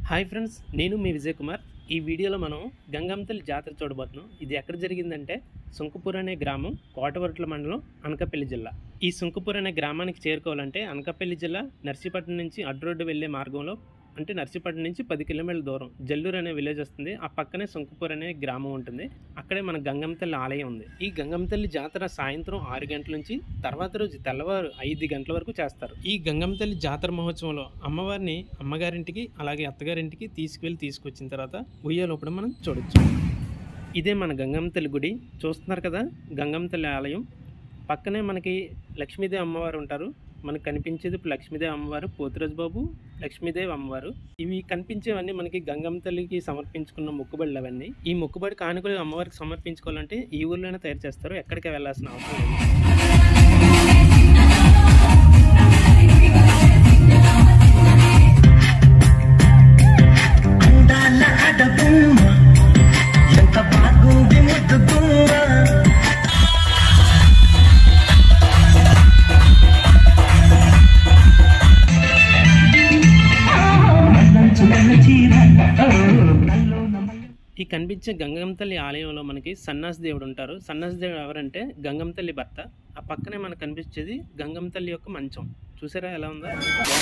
hi friends నేను మీ విజయ్ కుమార్ ఈ వీడియోలో మనం గంగంతల్లి జాతర చూడబోతున్నాం ఇది ఎక్కడ జరిగిందంటే సుంకపూర్ అనే గ్రామం కోటవరట్ల మండలం అనకాపల్లి జిల్లా ఈ సుంకపూర్ అనే గ్రామానికి చేరుకోవాలంటే అనకాపల్లి జిల్లా నర్సీపట్నం నుంచి అడ్డు రోడ్డు వెళ్ళే మార్గంలో అంటే నర్సీపట్నం నుంచి పది కిలోమీటర్ల దూరం జల్లూరు అనే విలేజ్ వస్తుంది ఆ పక్కనే సుంకపూర్ అనే గ్రామం ఉంటుంది అక్కడే మన గంగంతల్లి ఆలయం ఉంది ఈ గంగంతల్లి జాతర సాయంత్రం ఆరు గంటల నుంచి తర్వాత రోజు తెల్లవారు ఐదు గంటల వరకు చేస్తారు ఈ గంగంతల్లి జాతర మహోత్సవంలో అమ్మవారిని అమ్మగారింటికి అలాగే అత్తగారింటికి తీసుకువెళ్ళి తీసుకొచ్చిన తర్వాత ఉయ్యాలోపడం మనం చూడొచ్చు ఇదే మన గంగమ్మ గుడి చూస్తున్నారు కదా గంగమ్మ తల్లి ఆలయం పక్కనే మనకి లక్ష్మీదేవి అమ్మవారు ఉంటారు మనకు కనిపించేది ఇప్పుడు లక్ష్మీదేవి అమ్మవారు పోతురాజు బాబు లక్ష్మీదేవి అమ్మవారు ఇవి కనిపించేవన్నీ మనకి గంగమ్మ తల్లికి సమర్పించుకున్న మొక్కుబడులు అవన్నీ ఈ మొక్కుబడి కానుకలు అమ్మవారికి సమర్పించుకోవాలంటే ఈ ఊర్లోనే తయారు చేస్తారు ఎక్కడికి వెళ్ళాల్సిన అవసరం లేదు అందాల అడబొమ్మ ఎంత బాగుంది ముద్దు గుమ్మ మల్లంచుల చీర ఓ, నల్లోన మల్లె ఈ కనిపించే గంగమ్మ తల్లి ఆలయంలో మనకి సన్నాసి దేవుడు ఉంటారు సన్నాసి దేవుడు ఎవరంటే గంగమ్మ తల్లి భర్త ఆ పక్కనే మనకు కనిపించేది గంగమ్మ తల్లి యొక్క మంచం చూసారా ఎలా ఉందా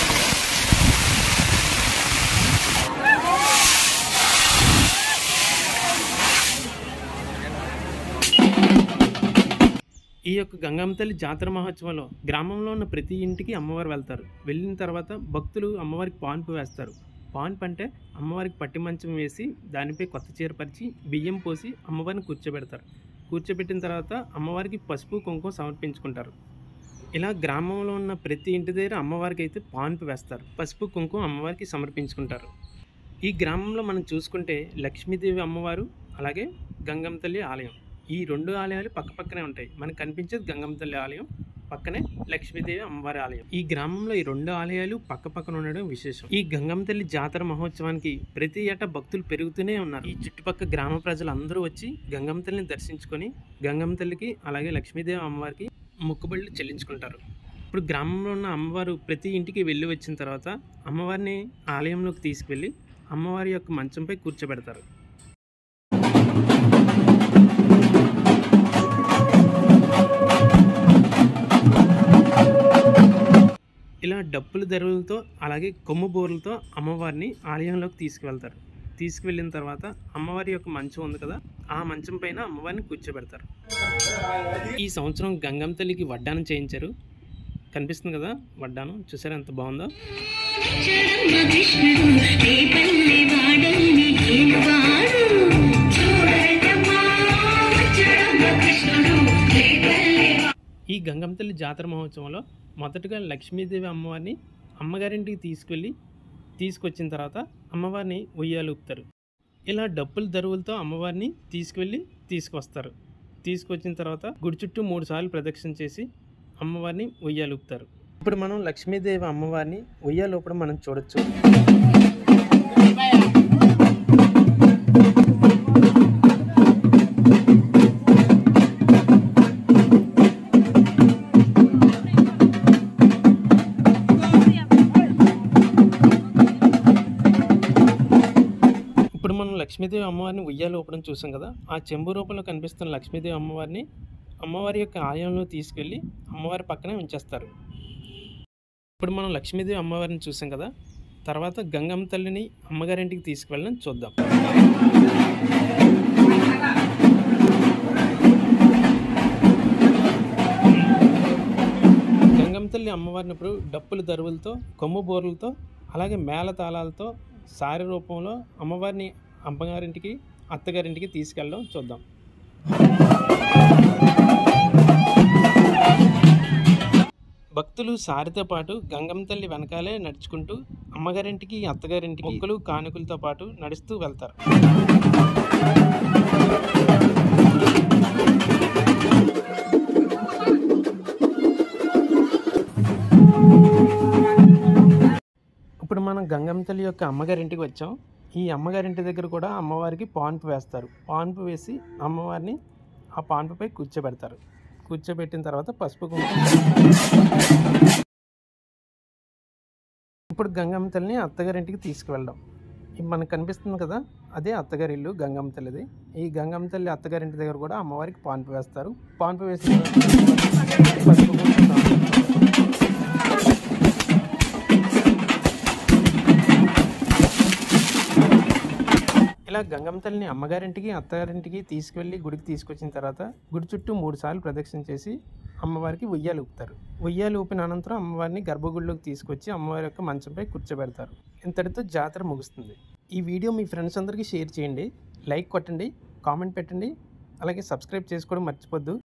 ఈ యొక్క గంగమ్మ తల్లి జాతర మహోత్సవంలో గ్రామంలో ఉన్న ప్రతి ఇంటికి అమ్మవారు వెళ్తారు వెళ్ళిన తర్వాత భక్తులు అమ్మవారికి పాన్పు వేస్తారు పాన్పు అంటే అమ్మవారికి పట్టి మంచం వేసి దానిపై కొత్త చీర పరిచి బియ్యం పోసి అమ్మవారిని కూర్చోబెడతారు కూర్చోబెట్టిన తర్వాత అమ్మవారికి పసుపు కుంకుమ సమర్పించుకుంటారు ఇలా గ్రామంలో ఉన్న ప్రతి ఇంటి దగ్గర అమ్మవారికి అయితే పాన్పు వేస్తారు పసుపు కుంకుమ అమ్మవారికి సమర్పించుకుంటారు ఈ గ్రామంలో మనం చూసుకుంటే లక్ష్మీదేవి అమ్మవారు అలాగే గంగమ్మ తల్లి ఆలయం ఈ రెండు ఆలయాలు పక్క పక్కనే ఉంటాయి మనకు కనిపించేది గంగమ్మ తల్లి ఆలయం పక్కనే లక్ష్మీదేవి అమ్మవారి ఆలయం ఈ గ్రామంలో ఈ రెండు ఆలయాలు పక్క పక్కన ఉండడం విశేషం ఈ గంగమ్మ తల్లి జాతర మహోత్సవానికి ప్రతి ఏటా భక్తులు పెరుగుతూనే ఉన్నారు ఈ చుట్టుపక్కల గ్రామ ప్రజలు అందరూ వచ్చి గంగమ్మ తల్లిని దర్శించుకొని గంగమ్మ తల్లికి అలాగే లక్ష్మీదేవి అమ్మవారికి మొక్కుబళ్ళు చెల్లించుకుంటారు ఇప్పుడు గ్రామంలో ఉన్న అమ్మవారు ప్రతి ఇంటికి వెళ్ళి వచ్చిన తర్వాత అమ్మవారిని ఆలయంలోకి తీసుకువెళ్ళి అమ్మవారి యొక్క మంచంపై కూర్చోబెడతారు ఇలా డప్పుల దరువులతో అలాగే కొమ్ము బోర్లతో అమ్మవారిని ఆలయంలోకి తీసుకువెళ్తారు తీసుకువెళ్ళిన తర్వాత అమ్మవారి యొక్క మంచం ఉంది కదా ఆ మంచం పైన అమ్మవారిని కూర్చోబెడతారు ఈ సంవత్సరం గంగమ్మ తల్లికి వడ్డానం చేయించారు కనిపిస్తుంది కదా వడ్డానం చూసారా ఎంత బాగుందో చడమ్మ కృష్ణుడు రేపల్లి వాడల్ని ఏలువాడు చూడరమ్మా చడమ్మ కృష్ణుడు రేపల్లి ఈ గంగమ్మ తల్లి జాతర మహోత్సవంలో మొదటగా లక్ష్మీదేవి అమ్మవారిని అమ్మగారింటికి తీసుకెళ్ళి తీసుకొచ్చిన తర్వాత అమ్మవారిని ఉయ్యాలూపుతారు ఇలా డప్పుల దరువులతో అమ్మవారిని తీసుకువెళ్ళి తీసుకొస్తారు తీసుకొచ్చిన తర్వాత గుడి చుట్టూ మూడు సార్లు ప్రదక్షిణ చేసి అమ్మవారిని ఉయ్యాలూపుతారు ఇప్పుడు మనం లక్ష్మీదేవి అమ్మవారిని ఉయ్యాలూపడం మనం చూడొచ్చు ఇప్పుడు మనం లక్ష్మీదేవి అమ్మవారిని ఉయ్యాలు ఊపడం చూసాం కదా ఆ చెంబు రూపంలో కనిపిస్తున్న లక్ష్మీదేవి అమ్మవారిని అమ్మవారి యొక్క ఆలయంలో తీసుకెళ్ళి అమ్మవారి పక్కనే ఉంచేస్తారు ఇప్పుడు మనం లక్ష్మీదేవి అమ్మవారిని చూసాం కదా తర్వాత గంగమ్మ తల్లిని అమ్మగారింటికి తీసుకువెళ్ళడం చూద్దాం గంగమ్మ తల్లి అమ్మవారిని ఇప్పుడు డప్పుల దరువులతో కొమ్ము బోర్లతో అలాగే మేళ తాళాలతో సారి రూపంలో అమ్మవారిని అమ్మగారింటికి అత్తగారింటికి తీసుకెళ్ళడం చూద్దాం భక్తులు సారితో పాటు గంగమ్మ తల్లి వెనకాలే నడుచుకుంటూ అమ్మగారింటికి అత్తగారింటికి మొక్కలు కానుకలతో పాటు నడుస్తూ వెళ్తారు ఇప్పుడు మనం గంగమ్మ తల్లి యొక్క అమ్మగారింటికి వచ్చాం ఈ అమ్మగారింటి దగ్గర కూడా అమ్మవారికి పాన్పు వేస్తారు పాన్పు వేసి అమ్మవారిని ఆ పాన్పుపై కూర్చోబెడతారు కూర్చోబెట్టిన తర్వాత పసుపు కుంకుమ ఇప్పుడు గంగమ్మ తల్లిని అత్తగారింటికి తీసుకువెళ్ళడం ఈ మనకు కనిపిస్తుంది కదా అదే అత్తగారి ఇల్లు గంగమ్మ తల్లిది ఈ గంగమ్మ తల్లి అత్తగారి ఇంటి దగ్గర కూడా అమ్మవారికి పాన్పు వేస్తారు పాన్పు వేసిన తర్వాత పసుపు కుంకుమ ఇలా గంగమ్మ తల్లిని అమ్మగారింటికి అత్తగారింటికి తీసుకువెళ్ళి గుడికి తీసుకొచ్చిన తర్వాత గుడి చుట్టూ మూడు సార్లు ప్రదక్షిణ చేసి అమ్మవారికి ఉయ్యాలు ఊపుతారు ఉయ్యాలు ఊపిన అనంతరం అమ్మవారిని గర్భగుడిలోకి తీసుకొచ్చి అమ్మవారి యొక్క మంచంపై కూర్చోబెడతారు ఇంతటితో జాతర ముగుస్తుంది ఈ వీడియో మీ ఫ్రెండ్స్ అందరికీ షేర్ చేయండి లైక్ కొట్టండి కామెంట్ పెట్టండి అలాగే సబ్స్క్రైబ్ చేసుకోవడం మర్చిపోద్దు